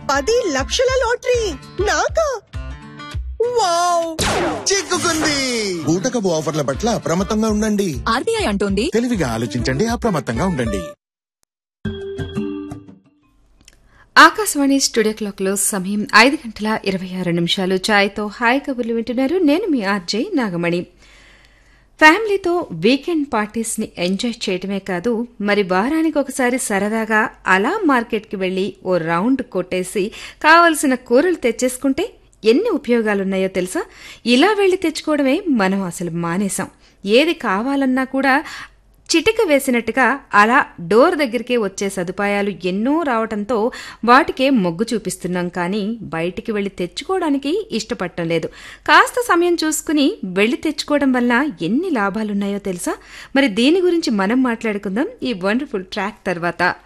పది లక్షల లాటరీ నాకా వావ్ చిక్కుకుంది బూటకపు ఆఫర్ల పట్ల అప్రమత్తంగా ఉండండి ఆర్బీఐ అంటోంది తెలివిగా ఆలోచించండి అప్రమత్తంగా ఉండండి ఆకాశవాణి స్టూడియో క్లాక్లో సమయం ఐదు గంటల ఇరవై ఆరు నిమిషాలు ఛాయ్తో హాయ్ కబుర్లు వింటున్నారు నేను మీ ఆర్జే నాగమణి ఫ్యామిలీతో వీకెండ్ పార్టీస్ని ఎంజాయ్ చేయటమే కాదు మరి వారానికి ఒకసారి సరదాగా అలా మార్కెట్కి వెళ్లి ఓ రౌండ్ కొట్టేసి కావలసిన కూరలు తెచ్చేసుకుంటే ఎన్ని ఉపయోగాలున్నాయో తెలుసా ఇలా వెళ్లి తెచ్చుకోవడమే మనం అసలు మానేశాం ఏది కావాలన్నా కూడా చిటిక వేసినట్టుగా అలా డోర్ దగ్గరికే వచ్చే సదుపాయాలు ఎన్నో రావటంతో వాటికే మొగ్గు చూపిస్తున్నాం కానీ బయటికి వెళ్లి తెచ్చుకోవడానికి ఇష్టపడటం లేదు కాస్త సమయం చూసుకుని వెళ్లి తెచ్చుకోవడం వల్ల ఎన్ని లాభాలున్నాయో తెలుసా మరి దీని గురించి మనం మాట్లాడుకుందాం ఈ వండర్ఫుల్ ట్రాక్ తర్వాత